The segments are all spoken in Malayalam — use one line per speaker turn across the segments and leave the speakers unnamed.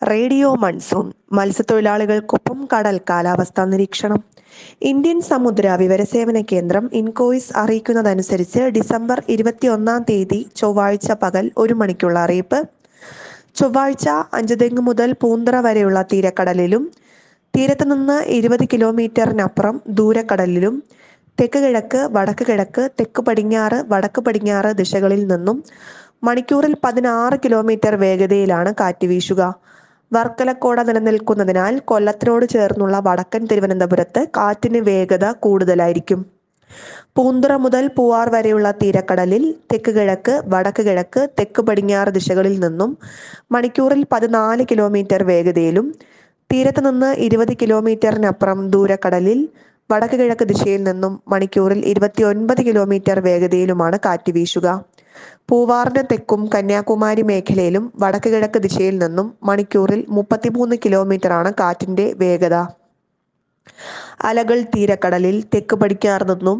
റേഡിയോ മൺസൂൺ മത്സ്യത്തൊഴിലാളികൾക്കൊപ്പം കടൽ കാലാവസ്ഥാ നിരീക്ഷണം ഇന്ത്യൻ സമുദ്ര വിവരസേവന കേന്ദ്രം ഇൻകോയിസ് അറിയിക്കുന്നതനുസരിച്ച് ഡിസംബർ ഇരുപത്തിയൊന്നാം തീയതി ചൊവ്വാഴ്ച പകൽ ഒരു മണിക്കുള്ള അറിയിപ്പ് ചൊവ്വാഴ്ച അഞ്ചുതെങ്ങ് മുതൽ പൂന്തറ വരെയുള്ള തീരക്കടലിലും തീരത്ത് നിന്ന് ഇരുപത് കിലോമീറ്ററിനപ്പുറം ദൂരക്കടലിലും തെക്ക് കിഴക്ക് വടക്ക് കിഴക്ക് തെക്ക് പടിഞ്ഞാറ് വടക്ക് പടിഞ്ഞാറ് ദിശകളിൽ നിന്നും മണിക്കൂറിൽ പതിനാറ് കിലോമീറ്റർ വേഗതയിലാണ് കാറ്റ് വീശുക വർക്കലക്കോട നിലനിൽക്കുന്നതിനാൽ കൊല്ലത്തിനോട് ചേർന്നുള്ള വടക്കൻ തിരുവനന്തപുരത്ത് കാറ്റിന് വേഗത കൂടുതലായിരിക്കും പൂന്തുറ മുതൽ പൂവാർ വരെയുള്ള തീരക്കടലിൽ തെക്ക് കിഴക്ക് വടക്ക് കിഴക്ക് തെക്ക് പടിഞ്ഞാറ് ദിശകളിൽ നിന്നും മണിക്കൂറിൽ പതിനാല് കിലോമീറ്റർ വേഗതയിലും തീരത്ത് നിന്ന് ഇരുപത് കിലോമീറ്ററിനപ്പുറം ദൂരക്കടലിൽ വടക്ക് കിഴക്ക് ദിശയിൽ നിന്നും മണിക്കൂറിൽ ഇരുപത്തിയൊൻപത് കിലോമീറ്റർ വേഗതയിലുമാണ് കാറ്റ് വീശുക പൂവാറിന് തെക്കും കന്യാകുമാരി മേഖലയിലും വടക്ക് കിഴക്ക് ദിശയിൽ നിന്നും മണിക്കൂറിൽ മുപ്പത്തിമൂന്ന് കിലോമീറ്ററാണ് കാറ്റിന്റെ വേഗത അലകൾ തീരക്കടലിൽ തെക്ക് പടിഞ്ഞാറ് നിന്നും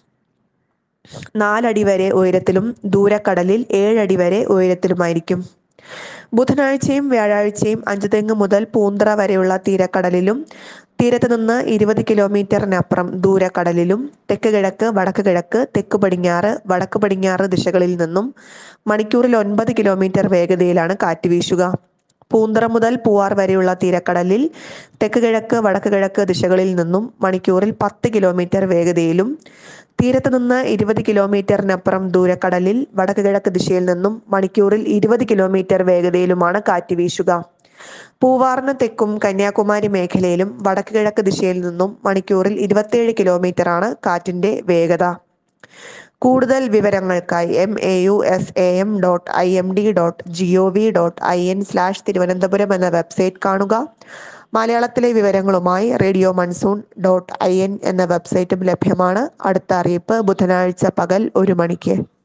നാലടി വരെ ഉയരത്തിലും ദൂരക്കടലിൽ ഏഴടി വരെ ഉയരത്തിലുമായിരിക്കും ബുധനാഴ്ചയും വ്യാഴാഴ്ചയും അഞ്ചുതെങ്ങ് മുതൽ പൂന്തറ വരെയുള്ള തീരക്കടലിലും തീരത്ത് നിന്ന് ഇരുപത് കിലോമീറ്ററിനപ്പുറം ദൂരക്കടലിലും തെക്ക് കിഴക്ക് വടക്ക് കിഴക്ക് തെക്ക് പടിഞ്ഞാറ് വടക്ക് പടിഞ്ഞാറ് ദിശകളിൽ നിന്നും മണിക്കൂറിൽ ഒൻപത് കിലോമീറ്റർ വേഗതയിലാണ് കാറ്റ് വീശുക പൂന്തറ മുതൽ പൂവാർ വരെയുള്ള തീരക്കടലിൽ തെക്ക് കിഴക്ക് വടക്ക് കിഴക്ക് ദിശകളിൽ നിന്നും മണിക്കൂറിൽ പത്ത് കിലോമീറ്റർ വേഗതയിലും തീരത്ത് നിന്ന് ഇരുപത് കിലോമീറ്ററിനപ്പുറം ദൂരക്കടലിൽ വടക്ക് കിഴക്ക് ദിശയിൽ നിന്നും മണിക്കൂറിൽ ഇരുപത് കിലോമീറ്റർ വേഗതയിലുമാണ് കാറ്റ് വീശുക പൂവാറിന് തെക്കും കന്യാകുമാരി മേഖലയിലും വടക്ക് കിഴക്ക് ദിശയിൽ നിന്നും മണിക്കൂറിൽ ഇരുപത്തിയേഴ് കിലോമീറ്റർ ആണ് കാറ്റിന്റെ വേഗത കൂടുതൽ വിവരങ്ങൾക്കായി M A U S A M dot I M D dot G O V dot I N slash Thiruvananthapuram എന്ന വെബ്സൈറ്റ് കാണുക മലയാളത്തിലെ വിവരങ്ങളുമായി radio monsoon dot I N എന്ന വെബ്സൈറ്റും ലഭ്യമാണ് അടുത്ത അറിയിപ്പ് ബുധനാഴ്ച പകൽ ഒരു മണിക്ക്